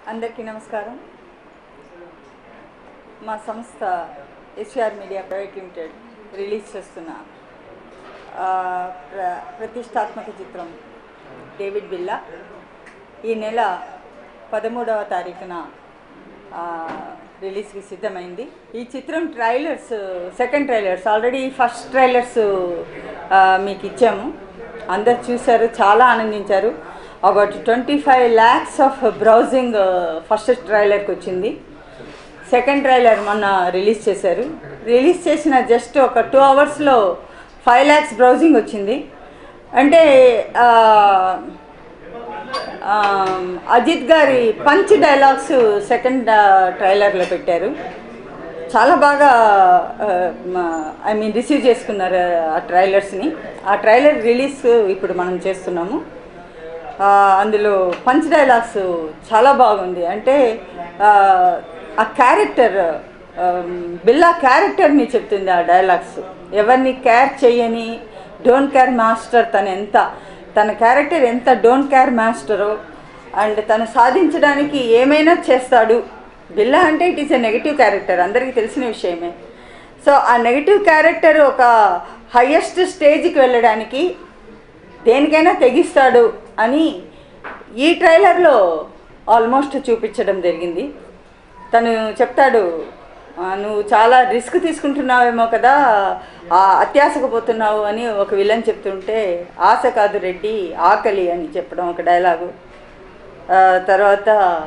అందరికీ నమస్కారం మా సంస్థ SR media private limited release చేస్తున్న ఆ, ప్ర ప్రతిష్టాత్మక చిత్రం డేవిడ్ బిల్లా ఈ నెల పదమూడవ తారీఖున ఆ, రిలీజ్కి సిద్ధమైంది ఈ చిత్రం trailers second trailers already first trailers ఆ, మీకు ఇచ్చాము అందరు చూశారు చాలా ఆనందించారు about twenty five lakhs of browsing first ట్రైలర్కి వచ్చింది సెకండ్ ట్రైలర్ మొన్న రిలీజ్ చేశారు రిలీజ్ చేసిన జస్ట్ ఒక టూ అవర్స్లో ఫైవ్ ల్యాక్స్ బ్రౌజింగ్ వచ్చింది అంటే ఆ, ఆ, అజిత్ గారి పంచ్ డైలాగ్స్ సెకండ్ ట్రైలర్లో పెట్టారు చాలా బాగా ఐ మీన్ రిసీవ్ చేసుకున్నారు ఆ ట్రైలర్స్ని ఆ ట్రైలర్ రిలీజ్ ఇప్పుడు మనం చేస్తున్నాము ఆ, అందులో పంచ్ డైలాగ్స్ చాలా బాగుంది అంటే ఆ, ఆ క్యారెక్టర్ బిల్లా క్యారెక్టర్ని చెప్తుంది ఆ డైలాగ్స్ ఎవరిని కేర్ చేయని డోంట్ కేర్ మాస్టర్ తను ఎంత తన క్యారెక్టర్ ఎంత డోంట్ కేర్ మాస్టరో అండ్ తను సాధించడానికి ఏమైనా చేస్తాడు బిల్లా అంటే it is a negative character అందరికీ తెలిసిన విషయమే సో ఆ నెగిటివ్ క్యారెక్టర్ ఒక హయ్యెస్ట్ స్టేజ్కి వెళ్ళడానికి దేనికైనా తెగిస్తాడు అని ఈ ట్రైలర్లో ఆల్మోస్ట్ చూపించడం జరిగింది తను చెప్తాడు "ఆ, నువ్వు చాలా రిస్క్ తీసుకుంటున్నావేమో కదా ఆ అత్యాశకు పోతున్నావు అని ఒక విలన్ చెప్తుంటే ఆశ కాదు రెడ్డి ఆకలి అని చెప్పడం ఒక డైలాగు ఆ, తర్వాత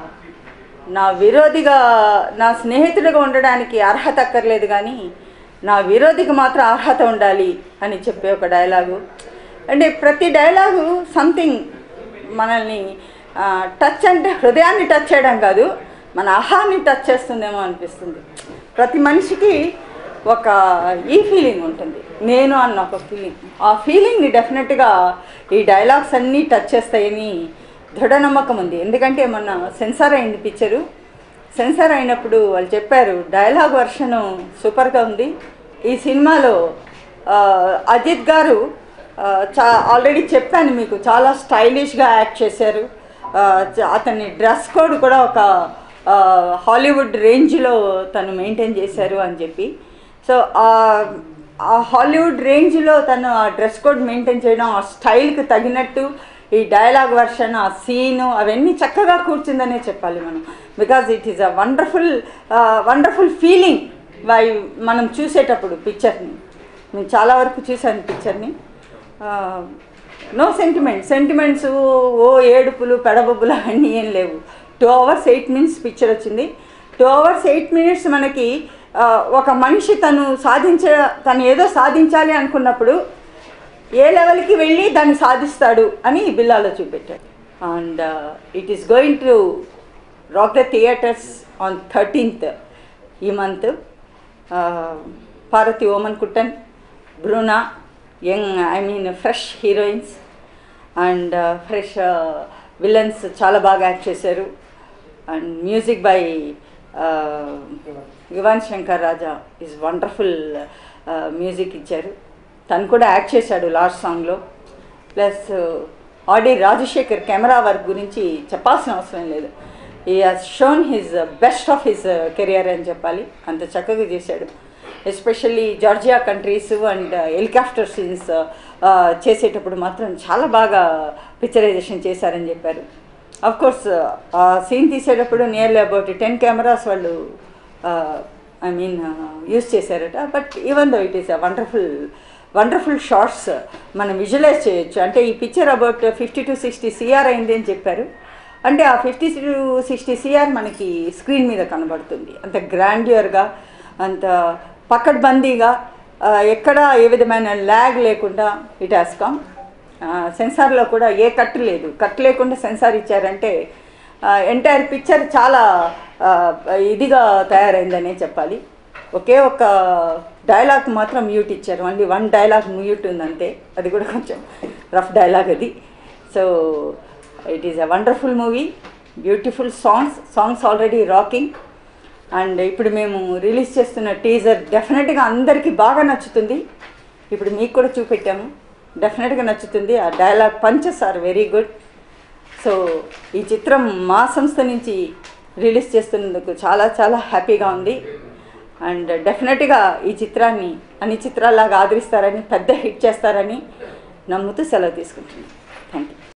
నా విరోధిగా నా స్నేహితుడిగా ఉండడానికి అర్హత అక్కర్లేదు కానీ నా విరోధికి మాత్రం అర్హత ఉండాలి అని చెప్పే ఒక డైలాగు అంటే ప్రతి డైలాగు సంథింగ్ మనల్ని ఆ, టచ్ అంటే హృదయాన్ని టచ్ చేయడం కాదు మన అహాన్ని టచ్ చేస్తుందేమో అనిపిస్తుంది ప్రతి మనిషికి ఒక ఈ ఫీలింగ్ ఉంటుంది నేను అన్న ఒక ఫీలింగ్ ఆ ఫీలింగ్ని డెఫినెట్గా ఈ డైలాగ్స్ అన్నీ టచ్ చేస్తాయని దృఢ నమ్మకం ఉంది ఎందుకంటే మొన్న సెన్సార్ అయింది పిక్చరు సెన్సార్ అయినప్పుడు వాళ్ళు చెప్పారు డైలాగ్ వర్షను సూపర్గా ఉంది ఈ సినిమాలో ఆ, అజిత్ గారు ఆ, చా ఆల్రెడీ చెప్పాను మీకు చాలా స్టైలిష్గా యాక్ట్ చేశారు ఆ, చ- అతని డ్రెస్ కోడ్ కూడా ఒక ఆ, హాలీవుడ్ రేంజ్లో తను మెయింటైన్ చేశారు అని చెప్పి సో ఆ- ఆ హాలీవుడ్ రేంజ్లో తను ఆ డ్రెస్ కోడ్ మెయింటైన్ చేయడం ఆ స్టైల్కి తగినట్టు ఈ డైలాగ్ వర్షన్ ఆ సీను అవన్నీ చక్కగా కూర్చుందనే చెప్పాలి మనం because it is a wonderful wonderful feeling why మనం చూసేటప్పుడు పిక్చర్ని నేను చాలా వరకు చూశాను పిక్చర్ని నో సెంటిమెంట్ సెంటిమెంట్స్ ఓ ఏడుపులు పెడబొబ్బులు అన్నీ ఏం లేవు two hours eight minutes picture వచ్చింది టూ అవర్స్ ఎయిట్ మినిట్స్ మనకి ఆ, ఒక మనిషి తను సాధించ తను ఏదో సాధించాలి అనుకున్నప్పుడు ఏ లెవెల్కి వెళ్ళి దాన్ని సాధిస్తాడు అని ఈ బిల్లాలో చూపెట్టాడు and it is going to rock the theatres on thirteenth ఈ month Parvathy Omanakuttan Bruna young I mean fresh heroines and fresh villains చాలా బాగా యాక్ట్ చేశారు and music by Yuvan Shankar Raja is wonderful music ఇచ్చారు తను కూడా యాక్ట్ చేశాడు లాస్ట్ సాంగ్లో ప్లస్ ఆడి రాజశేఖర్ కెమెరా వర్క్ గురించి చెప్పాల్సిన అవసరం లేదు he has shown his best of his career అని చెప్పాలి అంత చక్కగా చేశాడు especially Georgia countries and helicopter scenes చేసేటప్పుడు మాత్రం చాలా బాగా పిక్చరైజేషన్ చేశారని చెప్పారు అఫ్ కోర్స్ ఆ సీన్ తీసేటప్పుడు నియర్లీ అబౌట్ టెన్ కెమెరాస్ వాళ్ళు ఐ మీన్ యూస్ చేశారట but even though it is a wonderful wonderful shots మనం విజువలైజ్ చేయొచ్చు అంటే ఈ picture about fifty to sixty CR అయింది అని చెప్పారు అంటే ఆ ఫిఫ్టీ టు సిక్స్టీ సిఆర్ మనకి స్క్రీన్ మీద కనబడుతుంది అంత గ్రాండ్యూర్గా అంత పకడ్బందీగా ఆ, ఎక్కడ ఏ విధమైన ల్యాగ్ లేకుండా ఇట్ హాస్ కమ్ సెన్సార్లో కూడా ఏ కట్ లేదు కట్ లేకుండా సెన్సార్ ఇచ్చారంటే ఎంటైర్ పిక్చర్ చాలా ఆ, ఇదిగా తయారైందనే చెప్పాలి ఒకే ఒక డైలాగ్ మాత్రం మ్యూట్ ఇచ్చారు ఓన్లీ వన్ డైలాగ్ మ్యూట్ ఉందంతే అది కూడా కొంచెం రఫ్ డైలాగ్ అది so it is a wonderful movie beautiful songs songs already rocking and ఇప్పుడు మేము రిలీజ్ చేస్తున్న టీజర్ డెఫినెట్గా అందరికీ బాగా నచ్చుతుంది ఇప్పుడు మీకు కూడా చూపెట్టాము డెఫినెట్గా నచ్చుతుంది ఆ dialogue punches are very good so ఈ చిత్రం మా సంస్థ నుంచి రిలీజ్ చేస్తున్నందుకు చాలా చాలా హ్యాపీగా ఉంది అండ్ డెఫినెట్గా ఈ చిత్రాన్ని అన్ని చిత్రాల్లాగా ఆదరిస్తారని పెద్ద హిట్ చేస్తారని నమ్ముతూ సెలవు తీసుకుంటున్నాను